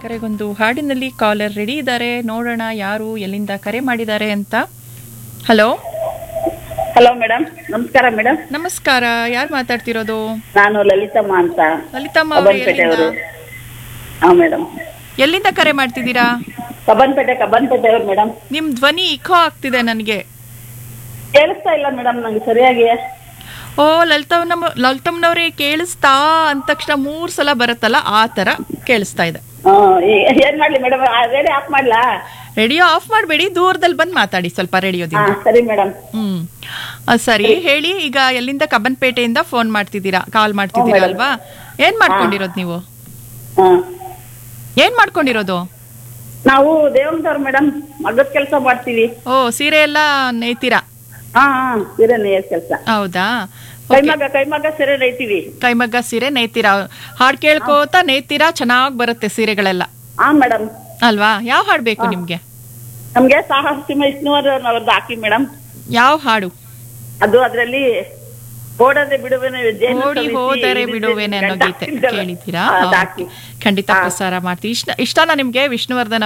ಕರೆಗೊಂದು ಹಾಡಿನಲ್ಲಿ caller ready ಇದ್ದಾರೆ ನೋಡೋಣ ಯಾರು ಎಲ್ಲಿಂದ ಕರೆ ಮಾಡಿದ್ದಾರೆ ಅಂತ ಹಲೋ ಹಲೋ ಮೇಡಮ್ ನಮಸ್ಕಾರ ಮೇಡಮ್ ನಮಸ್ಕಾರ ಯಾರು ಮಾತಾಡ್ತಿರೋದು ನಾನು ಲಲಿತಮ್ಮ ಅಂತ ಲಲಿತಮ್ಮ ಅವರು ಕಬ್ಬನ್ಪೇಟೆ ಎಲ್ಲಿಂದ ಅವರು ಹಾ ಮೇಡಮ್ ಎಲ್ಲಿಂದ ಕರೆ ಮಾಡ್ತಿದ್ದೀರಾ ಕಬ್ಬನ್ಪೇಟೆ ಕಬ್ಬನ್ಪೇಟೆ ಅವ್ರು ಮೇಡಮ್ ನಿಮ್ ಧ್ವನಿ ಇಖೋ ಆಗ್ತಿದೆ ನನಗೆ ಕೇಳಿಸ್ತಾ ಇಲ್ಲ ಮೇಡಮ್ ನಂಗೆ ಸರಿಯಾಗಿ ಓ ಲಲಿತಮ್ಮ ಲಲಿತಮ್ಮನವ್ರೆ ಕೇಳಿಸ್ತಾ ಅಂದ ತಕ್ಷಣ ಮೂರ್ ಸಲ ಬರುತ್ತಲ್ಲ ಆ ತರ ಕೇಳಿಸ್ತಾ ಇದೆ ಹಾ, ಈ- ಏನ್ ಮಾಡ್ಲಿ ಮೇಡಮ್ ರೇಡಿ ಆಫ್ ಮಾಡ್ಲಾ ರೇಡಿಯೋ ಆಫ್ ಮಾಡಬೇಡಿ ದೂರದಲ್ಲಿ ಬಂದು ಮಾತಾಡಿ ಸ್ವಲ್ಪ ಹಾ ರೇಡಿಯೋದಿಂದ ಸರಿ ಮೇಡಮ್ ಹ್ಮ್ ಆ, ಸರಿ ಹೇಳಿ ಈಗ ಎಲ್ಲಿಂದ ಕಬ್ಬನ್ಪೇಟೆಯಿಂದ ಫೋನ್ ಮಾಡ್ತಿದ್ದೀರಾ ಕಾಲ್ ಮಾಡ್ತಿದ್ದೀರಾ ಹ್ಞೂ, ಅಲ್ವಾ ಏನ್ ಮಾಡ್ಕೊಂಡಿರೋದು ನೀವು ಹಾ ಏನ್ ಮಾಡ್ಕೊಂಡಿರೋದು ನಾವು ದೇವಂತವ್ರು ಮೇಡಮ್ ಮಗದ ಕೆಲಸ ಮಾಡ್ತೀವಿ ಓ ಸೀರೆ ಎಲ್ಲ ನೇಯ್ತೀರಾ ಹಾ ಹಾ ಸೀರೆ ನೇಯದ್ ಕೆಲಸ ಹೌದಾ ಕೈಮಗ ಕೈಮಗ ಸೀರೆ ನೇಯ್ತೀವಿ ಕೈಮಗ್ಗ ಸೀರೆ ನೇಯ್ತೀರಾ ಹಾಡ್ ಕೇಳ್ಕೋತಾ ನೇಯ್ತೀರಾ ಚೆನ್ನಾಗ್ ಬರುತ್ತೆ ಸೀರೆಗಳೆಲ್ಲ ಹಾ ಮೇಡಮ್ ಅಲ್ವಾ ಯಾವ ಹಾಡ್ ಬೇಕು ನಿಮ್ಗೆ ನಮ್ಗೆ ಸಾಹಸಿಮ ವಿಷ್ಣುವರ್ ಅವ್ರದ್ದು ಹಾಕಿ ಮೇಡಮ್ ಯಾವ ಹಾಡು ಅದು ಅದ್ರಲ್ಲಿ ಓಡದೆ ಬಿಡುವೆನೆ ಜೇನು ಓಡಿ ಸವಿಸಿ ಹೋದರೆ ಇಳಿಸಿ ಬಿಡುವೇನೆ ಅನ್ನೋ ಗಂಡ ಗೀತೆ ಹಾಕಿದ್ದಲ್ಲ. ಕೇಳಿದ್ದೀರಾ ಹಾ, ಅದ್ ಓಕೆ. ಹಾಕಿ. ಖಂಡಿತ ಹಾ. ಪ್ರಸಾರ ಮಾಡ್ತೀವಿ ಇಷ್ಟ ಇಷ್ಟನಾ ನಿಮ್ಗೆ ವಿಷ್ಣುವರ್ಧನ್